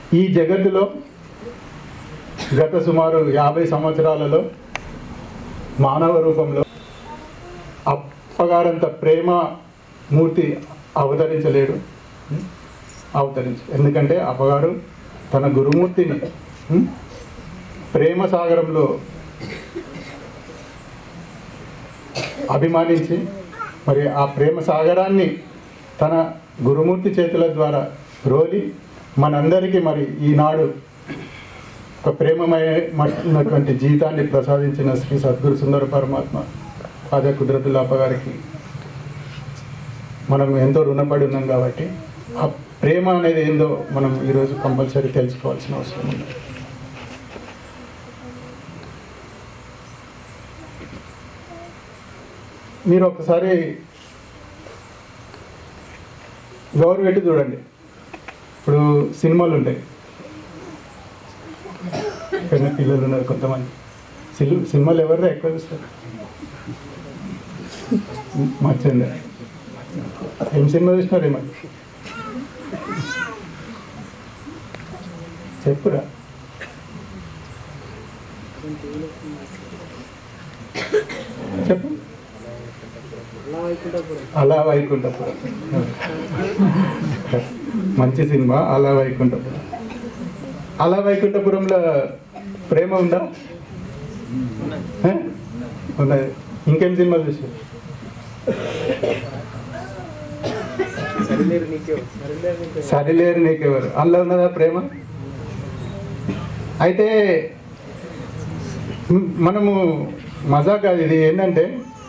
ఈ జగత్తులో గత సుమారు యాభై సంవత్సరాలలో మానవ రూపంలో అప్పగారంత ప్రేమ మూర్తి అవతరించలేడు అవతరించు ఎందుకంటే అప్పగారు తన గురుమూర్తిని ఉం, ప్రేమ సాగరంలో అభిమానించి మరి ఆ ప్రేమ సాగరాన్ని తన గురుమూర్తి చేతుల ద్వారా రోలి మనందరికీ మరి ఈనాడు ఒక ప్రేమమయమైనటువంటి జీవితాన్ని ప్రసాదించిన శ్రీ సద్గురు సుందర పరమాత్మ అదే కుదరతుల్లాప గారికి మనం ఎంతో రుణపడి ఉన్నాం కాబట్టి ఆ ప్రేమ అనేది ఏందో మనం ఈరోజు కంపల్సరీ తెలుసుకోవాల్సిన అవసరం ఉంది మీరు ఒకసారి గౌరవ పెట్టి చూడండి ఇప్పుడు సినిమాలు ఉంటాయి చిన్న పిల్లలు ఉన్నారు కొంతమంది సిల్- సినిమాలు ఎవరు ఎక్కువ చూస్తారు మర్చింది ఏం సినిమా చూసినారు ఏమో చెప్పురా చెప్పు అలా వైకుంఠపురం మంచి సినిమా అలా వైకుంఠపురం అలా వైకుంఠపురంలో ప్రేమ ఉందా ఏ? ఉన్నది ఇంకేం సినిమాలు చూసారు సరిలేరు నీకెవరు అందులో ఉన్నదా ప్రేమ అయితే మ్, మనము మజా కాదు ఇది ఏంటంటే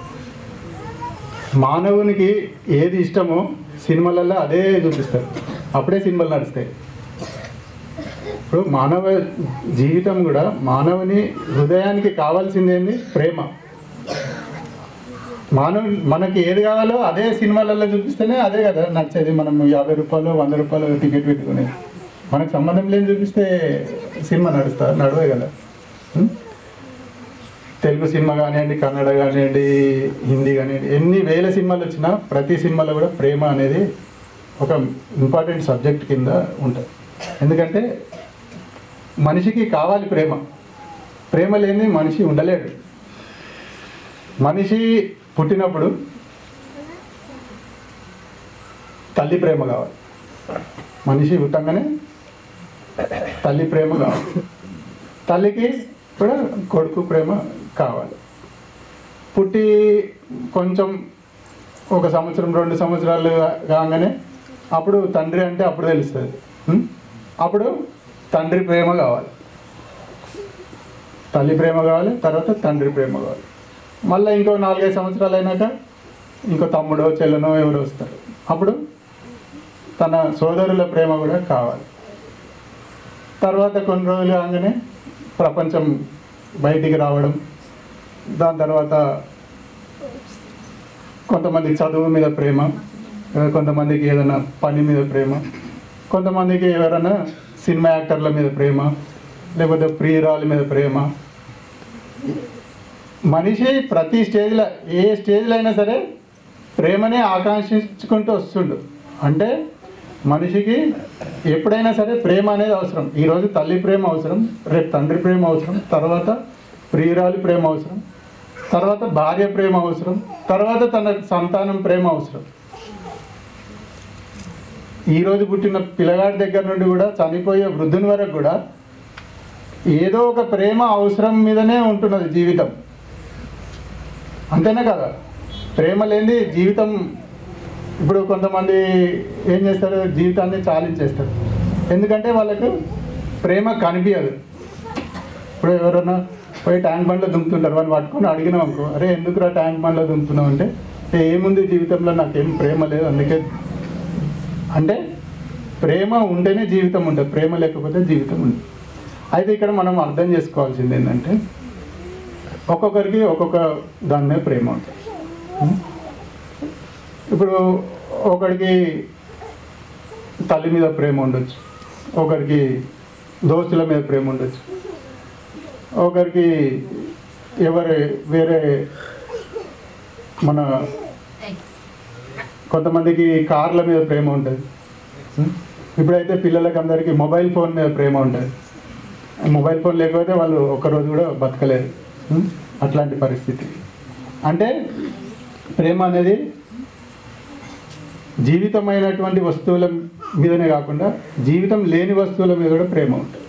మానవునికి ఏది ఇష్టమో సినిమాలలో అదే చూపిస్తారు అప్పుడే సినిమాలు నడుస్తాయి ఇప్పుడు మానవ జీవితం కూడా మానవుని హృదయానికి కావాల్సింది ఏంది ప్రేమ మానవు మనకి ఏది కావాలో అదే సినిమాలలో చూపిస్తేనే అదే కదా నచ్చేది మనం యాభై రూపాయలు వంద రూపాయలు టికెట్ పెట్టుకునేది మనకు సంబంధం లేని చూపిస్తే సినిమా నడుస్తా నడవే కదా ఉం? తెలుగు సినిమా కానివ్వండి కన్నడ కానివ్వండి హిందీ కానివ్వండి ఎన్ని వేల సినిమాలు వచ్చినా ప్రతి సినిమాలో కూడా ప్రేమ అనేది ఒక ఇంపార్టెంట్ సబ్జెక్ట్ కింద ఉంటుంది ఎందుకంటే మనిషికి కావాలి ప్రేమ ప్రేమ లేని మనిషి ఉండలేడు మనిషి పుట్టినప్పుడు తల్లి ప్రేమ కావాలి మనిషి పుట్టంగానే తల్లి ప్రేమ కావాలి తల్లికి కూడా కొడుకు ప్రేమ కావాలి పుట్టి కొంచెం ఒక సంవత్సరం రెండు సంవత్సరాలు కాగానే అప్పుడు తండ్రి అంటే అప్పుడు తెలుస్తుంది ఉం? అప్పుడు తండ్రి ప్రేమ కావాలి తల్లి ప్రేమ కావాలి తర్వాత తండ్రి ప్రేమ కావాలి మళ్ళీ ఇంకో నాలుగైదు సంవత్సరాలు అయినాక ఇంకో తమ్ముడో చెల్లెనో ఎవరో వస్తారు అప్పుడు తన సోదరుల ప్రేమ కూడా కావాలి తర్వాత కొన్ని రోజులు కాగానే ప్రపంచం బయటికి రావడం దాని తర్వాత కొంతమందికి చదువు మీద ప్రేమ ఆ, కొంతమందికి ఏదైనా పని మీద ప్రేమ కొంతమందికి ఎవరైనా సినిమా యాక్టర్ల మీద ప్రేమ లేకపోతే ప్రియురాల మీద ప్రేమ మనిషి ప్రతి స్టేజ్లో ఏ స్టేజ్లో అయినా సరే ప్రేమనే ఆకాంక్షించుకుంటూ వస్తుండు అంటే మనిషికి ఎప్పుడైనా సరే ప్రేమ అనేది అవసరం ఈరోజు తల్లి ప్రేమ అవసరం రేపు తండ్రి ప్రేమ అవసరం తర్వాత ప్రియురాలి ప్రేమ అవసరం తర్వాత భార్య ప్రేమ అవసరం తర్వాత తన సంతానం ప్రేమ అవసరం ఈరోజు పుట్టిన పిల్లగాడి దగ్గర నుండి కూడా చనిపోయే వృద్ధుని వరకు కూడా ఏదో ఒక ప్రేమ అవసరం మీదనే ఉంటున్నది జీవితం అంతేనా కదా ప్రేమ లేనిది జీవితం ఇప్పుడు కొంతమంది ఏం చేస్తారు జీవితాన్ని చాలించేస్తారు ఎందుకంటే వాళ్ళకు ప్రేమ కనిపించదు ఇప్పుడు ఎవరైనా పోయి ట్యాంక్ బండ్లో దుంకుతుంటారు వాళ్ళు పట్టుకొని అడిగినాం అనుకో అరే ఎందుకురా ట్యాంక్ బండ్లో దుంకుతున్నావు అంటే "ఏ, ఏముంది జీవితంలో నాకేం ప్రేమ లేదు అందుకే అంటే ప్రేమ ఉంటేనే జీవితం ఉంటుంది ప్రేమ లేకపోతే జీవితం ఉండదు అయితే ఇక్కడ మనం అర్థం చేసుకోవాల్సింది ఏంటంటే ఒక్కొక్కరికి ఒక్కొక్క దాని మీద ప్రేమ ఉంటుంది ఉం? ఇప్పుడు ఒకడికి తల్లి మీద ప్రేమ ఉండొచ్చు ఒకరికి దోస్తుల మీద ప్రేమ ఉండొచ్చు ఒకరికి ఎవరి వేరే మన కొంతమందికి కార్ల మీద ప్రేమ ఉంటుంది ఉం? ఇప్పుడైతే పిల్లలకి అందరికీ మొబైల్ ఫోన్ మీద ప్రేమ ఉంటుంది మొబైల్ ఫోన్ లేకపోతే వాళ్ళు ఒక్కరోజు కూడా బతకలేరు ఉం? అట్లాంటి పరిస్థితి అంటే ప్రేమ అనేది జీవితమైనటువంటి వస్తువుల మీదనే కాకుండా జీవితం లేని వస్తువుల మీద కూడా ప్రేమ ఉంటుంది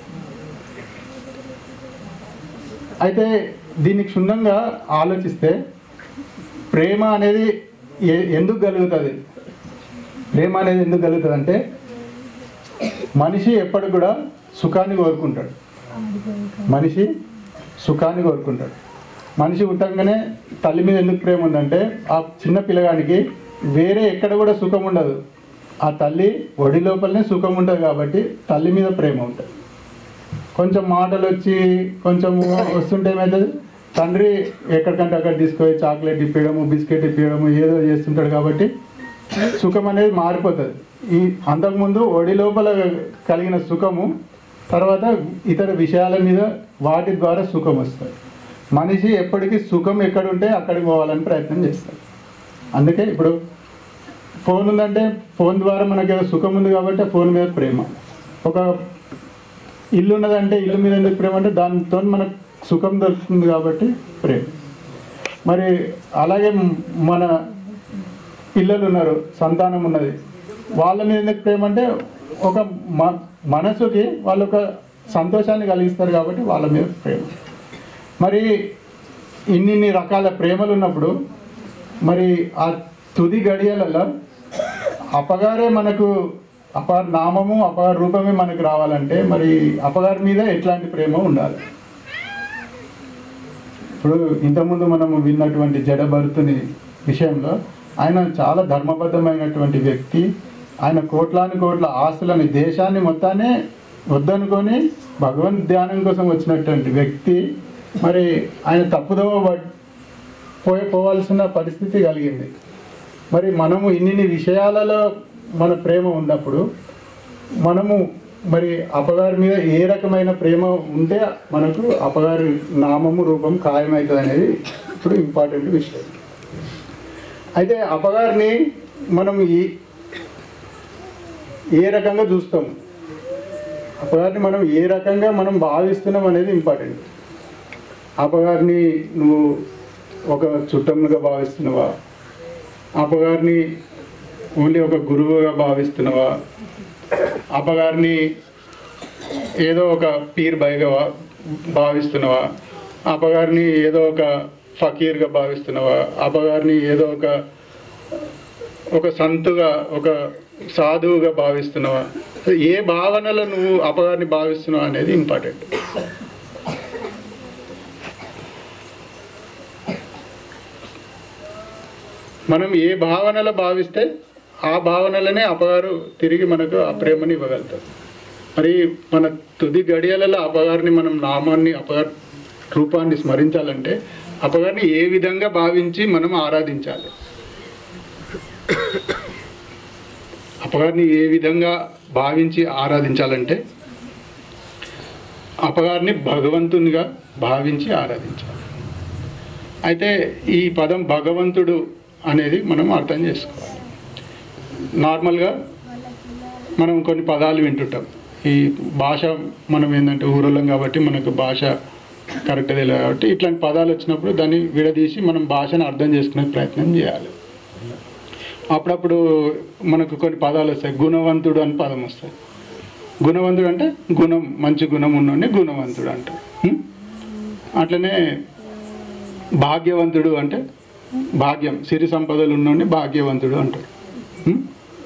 అయితే దీన్ని క్షుణ్ణంగా ఆలోచిస్తే ప్రేమ అనేది ఎ- ఎందుకు కలుగుతుంది ప్రేమ అనేది ఎందుకు కలుగుతుంది అంటే మనిషి ఎప్పటికి కూడా సుఖాన్ని కోరుకుంటాడు మనిషి సుఖాన్ని కోరుకుంటాడు మనిషి పుట్టంగానే తల్లి మీద ఎందుకు ప్రేమ ఉందంటే ఆ చిన్న పిల్లగానికి వేరే ఎక్కడ కూడా సుఖం ఉండదు ఆ తల్లి ఒడి లోపలనే సుఖం ఉంటుంది కాబట్టి తల్లి మీద ప్రేమ ఉంటుంది కొంచెం మాటలు వచ్చి కొంచెం వస్తుంటే ఏమవుతుంది తండ్రి ఎక్కడికంటే అక్కడ తీసుకొని చాక్లెట్ ఇప్పించడము బిస్కెట్ ఇప్పించడము ఏదో చేస్తుంటాడు కాబట్టి సుఖం అనేది మారిపోతుంది ఈ అంతకుముందు ఒడి లోపల కలిగిన సుఖము తర్వాత ఇతర విషయాల మీద వాటి ద్వారా సుఖం వస్తుంది మనిషి ఎప్పటికీ సుఖం ఎక్కడ ఉంటే అక్కడికి పోవాలని ప్రయత్నం చేస్తాడు అందుకే ఇప్పుడు ఫోన్ ఉందంటే ఫోన్ ద్వారా మనకి ఏదో సుఖం ఉంది కాబట్టి ఆ ఫోన్ మీద ప్రేమ ఒక ఇల్లు ఉన్నదంటే ఇల్లు మీద ఎందుకు ప్రేమ అంటే దానితో మనకు సుఖం దొరుకుతుంది కాబట్టి ప్రేమ మరి అలాగే మన పిల్లలు ఉన్నారు సంతానం ఉన్నది వాళ్ళ మీద ఎందుకు ప్రేమ అంటే ఒక మ మనసుకి వాళ్ళు ఒక సంతోషాన్ని కలిగిస్తారు కాబట్టి వాళ్ళ మీద ప్రేమ మరి ఇన్నిన్ని రకాల ప్రేమలు ఉన్నప్పుడు మరి ఆ తుది గడియలలో అపగారే మనకు అపగారి నామము అపగారి రూపమే మనకు రావాలంటే మరి అపగారి మీద ఎట్లాంటి ప్రేమ ఉండాలి ఇప్పుడు ఇంతకుముందు మనము విన్నటువంటి జడభరతుని విషయంలో ఆయన చాలా ధర్మబద్ధమైనటువంటి వ్యక్తి ఆయన కోట్లాని కోట్ల ఆస్తులని దేశాన్ని మొత్తాన్ని వద్దనుకొని భగవన్ ధ్యానం కోసం వచ్చినటువంటి వ్యక్తి మరి ఆయన తప్పుదోవ పడ్- పోయి పోవాల్సిన పరిస్థితి కలిగింది మరి మనము ఇన్ని విషయాలలో మన ప్రేమ ఉన్నప్పుడు మనము మరి అపగారి మీద ఏ రకమైన ప్రేమ ఉంటే మనకు అపగారి నామము రూపం ఖాయమవుతుంది అనేది ఇప్పుడు ఇంపార్టెంట్ విషయం అయితే అపగారిని మనం ఈ ఏ రకంగా చూస్తాం అపగారిని మనం ఏ రకంగా మనం భావిస్తున్నాం అనేది ఇంపార్టెంట్ అపగారిని నువ్వు ఒక చుట్టముగా భావిస్తున్నావా అపగారిని ఓన్లీ ఒక గురువుగా భావిస్తున్నావా అపగారిని ఏదో ఒక పీర్ బైగా భా- భావిస్తున్నావా అపగారిని ఏదో ఒక ఫకీర్గా భావిస్తున్నావా అపగారిని ఏదో ఒక ఒక సంతుగా ఒక సాధువుగా భావిస్తున్నావా ఏ భావనలో నువ్వు అపగారిని భావిస్తున్నావు అనేది ఇంపార్టెంట్ మనం ఏ భావనలో భావిస్తే ఆ భావనలనే అపగారు తిరిగి మనకు ఆ ప్రేమని ఇవ్వగలుగుతారు మరి మన తుది గడియలలో అపగారిని మనం నామాన్ని అపగారి రూపాన్ని స్మరించాలంటే అపగారిని ఏ విధంగా భావించి మనం ఆరాధించాలి అపగారిని ఏ విధంగా భావించి ఆరాధించాలంటే అపగారిని భగవంతునిగా భావించి ఆరాధించాలి అయితే ఈ పదం భగవంతుడు అనేది మనం అర్థం చేసుకోవాలి నార్మల్గా మనం కొన్ని పదాలు వింటుంటాం ఈ భాష మనం ఏంటంటే ఊరలం కాబట్టి మనకు భాష కరెక్ట్ తెలియదు కాబట్టి ఇట్లాంటి పదాలు వచ్చినప్పుడు దాన్ని విడదీసి మనం భాషను అర్థం చేసుకునే ప్రయత్నం చేయాలి అప్పుడప్పుడు మనకు కొన్ని పదాలు వస్తాయి గుణవంతుడు అని పదం వస్తాయి గుణవంతుడు అంటే గుణం మంచి గుణం ఉన్నోడిని గుణవంతుడు అంటారు ఉం? అట్లనే భాగ్యవంతుడు అంటే భాగ్యం సిరి సంపదలు ఉన్నోడిని భాగ్యవంతుడు అంటారు ఉం?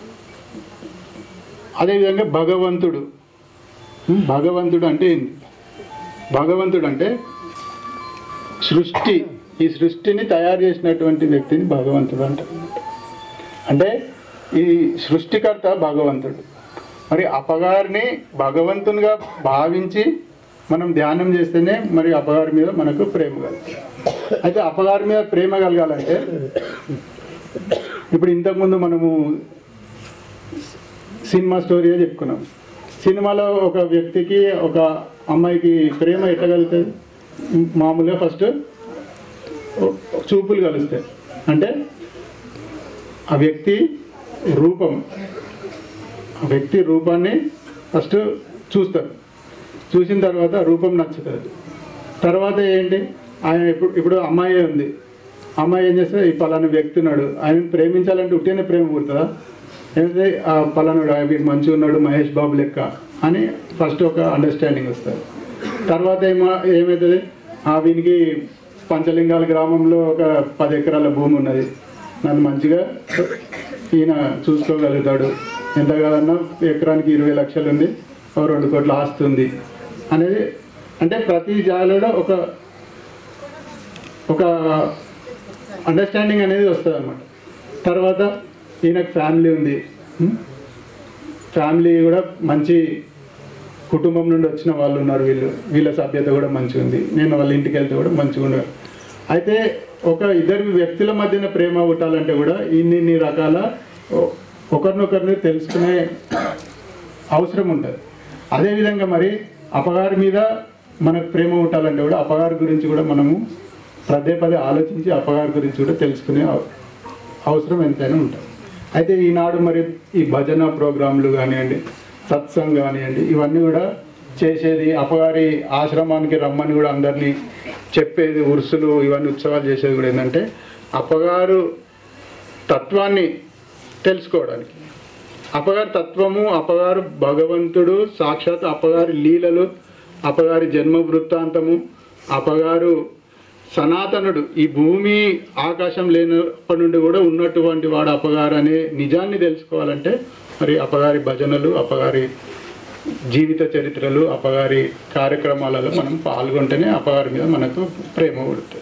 అదేవిధంగా భగవంతుడు ఉం? భగవంతుడు అంటే ఏంది భగవంతుడు అంటే సృష్టి ఈ సృష్టిని తయారు చేసినటువంటి వ్యక్తిని భగవంతుడు అంటారు అంటే ఈ సృష్టికర్త భగవంతుడు మరి అపగారిని భగవంతునిగా భావించి మనం ధ్యానం చేస్తేనే మరి అపగారి మీద మనకు ప్రేమ కలుగుతుంది అయితే అపగారి మీద ప్రేమ కలగాలంటే ఇప్పుడు ఇంతకుముందు మనము సినిమా స్టోరీయే చెప్పుకున్నాం సినిమాలో ఒక వ్యక్తికి ఒక అమ్మాయికి ప్రేమ ఎట్లా కలుగుతుంది మామూలుగా ఫస్ట్ చూపులు కలుస్తాయి అంటే ఆ వ్యక్తి రూపం వ్యక్తి రూపాన్ని ఫస్ట్ చూస్తారు చూసిన తర్వాత రూపం నచ్చుతుంది తర్వాత ఏంటి ఆయన ఇప్పుడు ఇప్పుడు అమ్మాయి ఉంది అమ్మాయి ఏం చేస్తే ఈ పలానా వ్యక్తి ఉన్నాడు ఆయన ప్రేమించాలంటే ఉట్టినే ప్రేమ పుడుతుందా ఏంటంటే ఆ పలానాడు ఆ వీడు మంచిగా ఉన్నాడు మహేష్ బాబు లెక్క అని ఫస్ట్ ఒక అండర్స్టాండింగ్ వస్తుంది తర్వాత ఏమో ఏమవుతుంది ఆ వీనికి పంచలింగాల గ్రామంలో ఒక పది ఎకరాల భూమి ఉన్నది నన్ను మంచిగా ఈయన చూసుకోగలుగుతాడు ఎంత కాదన్నా ఎకరానికి ఇరవై లక్షలు ఉంది ఓ రెండు కోట్ల ఆస్తి ఉంది అనేది అంటే ప్రతి జాలలో ఒక ఒక అండర్స్టాండింగ్ అనేది వస్తుంది అనమాట తర్వాత ఈయనకు ఫ్యామిలీ ఉంది ఉం? ఫ్యామిలీ కూడా మంచి కుటుంబం నుండి వచ్చిన వాళ్ళు ఉన్నారు వీళ్ళు వీళ్ళ సభ్యత కూడా మంచిగా ఉంది నేను వాళ్ళ ఇంటికి వెళ్తే కూడా మంచిగా ఉండదు అయితే ఒక ఇద్దరు వ్యక్తుల మధ్యన ప్రేమ పుట్టాలంటే కూడా ఇన్ని ఇన్ని రకాల ఒ- ఒకరినొకరిని తెలుసుకునే అవసరం ఉంటుంది అదేవిధంగా మరి అపగారి మీద మనకు ప్రేమ ఉండాలంటే కూడా అపగారి గురించి కూడా మనము పదే పదే ఆలోచించి అపగారి గురించి కూడా తెలుసుకునే అవ- అవసరం ఎంతైనా ఉంటుంది అయితే ఈనాడు మరి ఈ భజన ప్రోగ్రాంలు కానివ్వండి సత్సంగ్ కానివ్వండి ఇవన్నీ కూడా చేసేది అపగారి ఆశ్రమానికి రమ్మని కూడా అందరినీ చెప్పేది ఉరుసులు ఇవన్నీ ఉత్సవాలు చేసేది కూడా ఏంటంటే అపగారు తత్వాన్ని తెలుసుకోవడానికి అపగారి తత్వము అపగారు భగవంతుడు సాక్షాత్ అపగారి లీలలు అపగారి జన్మ వృత్తాంతము అపగారు సనాతనుడు ఈ భూమి ఆకాశం లేనప్పటి నుండి కూడా ఉన్నటువంటి వాడు అపగారు అనే నిజాన్ని తెలుసుకోవాలంటే మరి అపగారి భజనలు అపగారి జీవిత చరిత్రలు అపగారి కార్యక్రమాలలో మనం పాల్గొంటేనే అపగారి మీద మనకు ప్రేమ పుడుతుంది